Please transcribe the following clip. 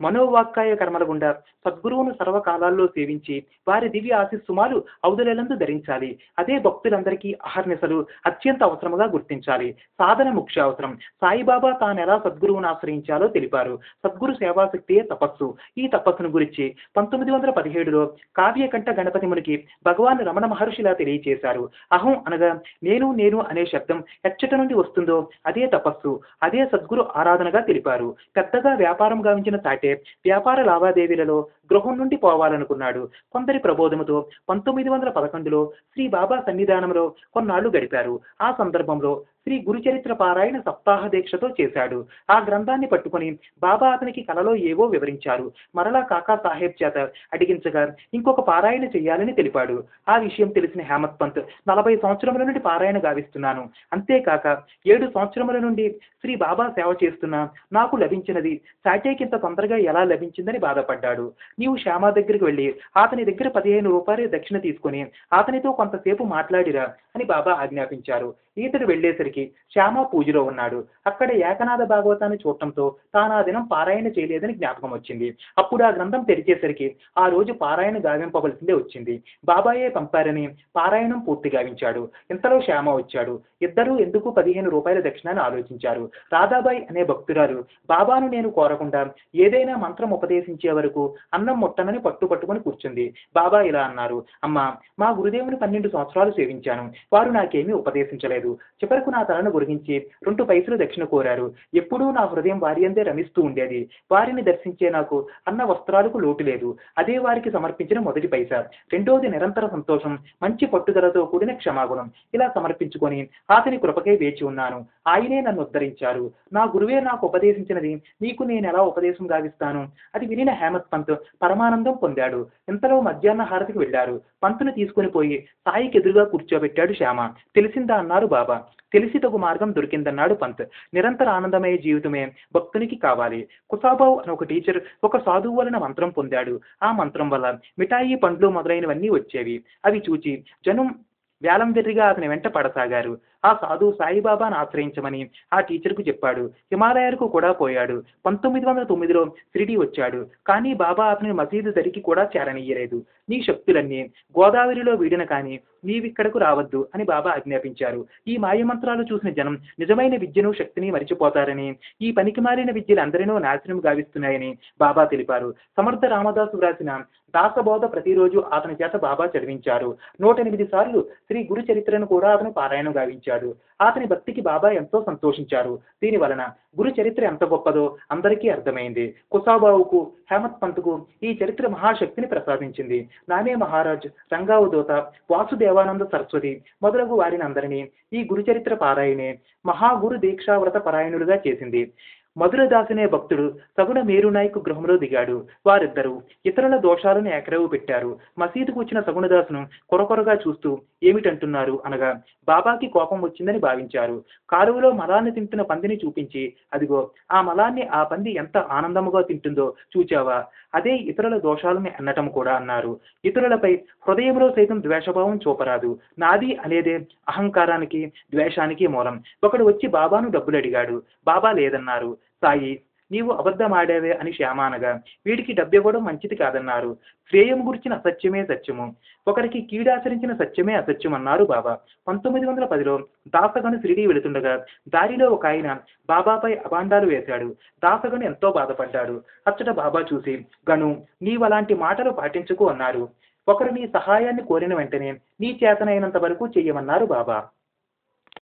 మనోవాక్కాయ కర్మల గుండా సద్గురువును సర్వకాలాల్లో సేవించి వారి దివ్య ఆశీస్సుమాలు ఔదలేలందు ధరించాలి అదే భక్తులందరికీ అహర్నిశలు అత్యంత అవసరముగా గుర్తించాలి సాధన ముఖ్య అవసరం సాయిబాబా తాను ఎలా సద్గురువును ఆశ్రయించాలో తెలిపారు సద్గురు సేవాశక్తియే తపస్సు ఈ తపస్సును గురించి పంతొమ్మిది వందల పదిహేడులో కావ్యకంఠ గణపతి మునికి భగవాన్ రమణ మహర్షిలా తెలియచేశారు అహం అనగా నేను నేను అనే శబ్దం ఎచ్చట నుండి వస్తుందో అదే తపస్సు అదే సద్గురు ఆరాధనగా తెలిపారు పెద్దగా వ్యాపారం గావించిన తాటే వ్యాపార లావాదేవీలలో గృహం నుండి పోవాలనుకున్నాడు కొందరి ప్రబోధముతో పంతొమ్మిది వందల పదకొండులో శ్రీ బాబా సన్నిధానంలో కొన్నాళ్లు గడిపారు ఆ సందర్భంలో శ్రీ గురుచరిత్ర పారాయణ సప్తాహ దీక్షతో చేశాడు ఆ గ్రంథాన్ని పట్టుకొని బాబా అతనికి కలలో ఏవో వివరించారు మరలా కాకా సాహెబ్ చేత అడిగించగా ఇంకొక పారాయణ చేయాలని తెలిపాడు ఆ విషయం తెలిసిన హేమత్ పంత్ నలభై సంవత్సరముల నుండి పారాయణ గావిస్తున్నాను అంతేకాక ఏడు సంవత్సరముల నుండి శ్రీ బాబా సేవ చేస్తున్నా నాకు లభించినది సాటేకింత తొందరగా ఎలా లభించిందని బాధపడ్డాడు నీవు శ్యామ దగ్గరికి వెళ్ళి అతని దగ్గర పదిహేను రూపాయలు దక్షిణ తీసుకొని అతనితో కొంతసేపు మాట్లాడిరా అని బాబా ఆజ్ఞాపించారు ఈతడు వెళ్ళేసరికి శ్యామ పూజలో ఉన్నాడు అక్కడ ఏకనాథ భాగవతాన్ని చూడటంతో తాను ఆ దినం పారాయణ చేయలేదని జ్ఞాపకం వచ్చింది అప్పుడు ఆ గ్రంథం తెరిచేసరికి ఆ రోజు పారాయణ గావింపవలసిందే వచ్చింది బాబాయే పంపారని పారాయణం పూర్తి గావించాడు ఇంతలో శ్యామ వచ్చాడు ఇద్దరూ ఎందుకు పదిహేను రూపాయల దక్షిణాన్ని ఆలోచించారు రాధాబాయి అనే భక్తురాలు బాబాను నేను కోరకుండా ఏదైనా మంత్రం ఉపదేశించే వరకు అన్నం ముట్టనని పట్టు పట్టుకొని కూర్చుంది బాబా ఇలా అన్నారు అమ్మా మా గురుదేవుని పన్నెండు సంవత్సరాలు సేవించాను వారు నాకేమీ ఉపదేశించలేదు చివరకు నా తలను గురిగించి రెండు పైసలు దక్షిణ కోరారు ఎప్పుడూ నా హృదయం వారి అందే రమిస్తూ ఉండేది వారిని దర్శించే నాకు అన్న వస్త్రాలకు లోటు లేదు అదే వారికి సమర్పించిన మొదటి పైసా రెండోది నిరంతర సంతోషం మంచి పట్టుదలతో కూడిన క్షమాగుణం ఇలా సమర్పించుకొని అతని కృపకై వేచి ఉన్నాను ఆయనే నన్ను ఉద్ధరించారు నా గురువే నాకు ఉపదేశించినది నీకు నేను ఎలా ఉపదేశం గావిస్తాను అది వినిన హేమత్ పంత్ పరమానందం పొందాడు ఇంతలో మధ్యాహ్న హారతికి వెళ్లారు పంతును తీసుకుని పోయి సాయికి ఎదురుగా కూర్చోబెట్టాడు శ్యామ తెలిసిందా అన్నారు బాబా తెలిసి తగు మార్గం దొరికిందన్నాడు పంత్ నిరంతర ఆనందమయ జీవితమే భక్తునికి కావాలి కుసాబావ్ అని ఒక టీచర్ ఒక సాధువు వలన మంత్రం పొందాడు ఆ మంత్రం వల్ల మిఠాయి పండ్లు మొదలైనవన్నీ వచ్చేవి అవి చూచి జనం వేలం వెర్రిగా అతని వెంట పడసాగారు ఆ సాధువు సాయిబాబాను ఆశ్రయించమని ఆ టీచర్కు చెప్పాడు హిమాలయాలకు కూడా పోయాడు పంతొమ్మిది వందల తొమ్మిదిలో షిరిడి వచ్చాడు కానీ బాబా అతని మసీదు దరికి కూడా చేరనియ్యలేదు నీ శక్తులన్నీ గోదావరిలో వీడిన కానీ నీవిక్కడకు రావద్దు అని బాబా ఆజ్ఞాపించారు ఈ మాయమంత్రాలు చూసిన జనం నిజమైన విద్యను శక్తిని మరిచిపోతారని ఈ పనికి మారిన విద్యలు అందరినో నాశనం గావిస్తున్నాయని బాబా తెలిపారు సమర్థ రామదాసు వ్రాసిన దాసబోధ ప్రతిరోజు అతని చేత బాబా చదివించారు నూట ఎనిమిది సార్లు శ్రీ గురు చరిత్రను కూడా అతను పారాయణం గావించాడు అతని భక్తికి బాబా ఎంతో సంతోషించారు దీని వలన గురు చరిత్ర ఎంత గొప్పదో అందరికీ అర్థమైంది కుసాబావుకు హేమత్ పంత్కు ఈ చరిత్ర మహాశక్తిని ప్రసాదించింది నానే మహారాజ్ రంగావదోత వాసుదేవానంద సరస్వతి మొదలగు వారిని అందరినీ ఈ గురు చరిత్ర పారాయణే మహాగురు దీక్షావ్రత పరాయణులుగా చేసింది మధురదాసునే భక్తుడు సగుణ మేరునాయకు గృహంలో దిగాడు వారిద్దరూ ఇతరుల దోషాలను ఏకరవు పెట్టారు మసీదుకు వచ్చిన సగుణదాసును కొరకొరగా చూస్తూ ఏమిటంటున్నారు అనగా బాబాకి కోపం వచ్చిందని భావించారు కాలువలో మలాన్ని తింటున్న పందిని చూపించి అదిగో ఆ మలాన్ని ఆ పంది ఎంత ఆనందముగా తింటుందో చూచావా అదే ఇతరుల దోషాలని అన్నటం కూడా అన్నారు ఇతరులపై హృదయంలో సైతం ద్వేషభావం చూపరాదు నాది అనేదే అహంకారానికి ద్వేషానికి మూలం ఒకడు వచ్చి బాబాను డబ్బులు అడిగాడు బాబా లేదన్నారు సాయి నీవు అబద్ధమాడావే అని శ్యామానగా వీడికి డబ్బివ్వడం మంచిది కాదన్నారు శ్రేయం గురించిన అసత్యమే సత్యము ఒకరికి కీడాచరించిన సత్యమే అసత్యం అన్నారు బాబా పంతొమ్మిది వందల పదిలో దాసగను షిరిడి వెళుతుండగా దారిలో ఒక ఆయన బాబాపై అభాండాలు వేశాడు దాసగను ఎంతో బాధపడ్డాడు అచ్చట బాబా చూసి గను నీవలాంటి మాటలు పాటించుకు అన్నారు ఒకరు నీ సహాయాన్ని కోరిన వెంటనే నీ చేతనైనంత వరకు చెయ్యమన్నారు బాబా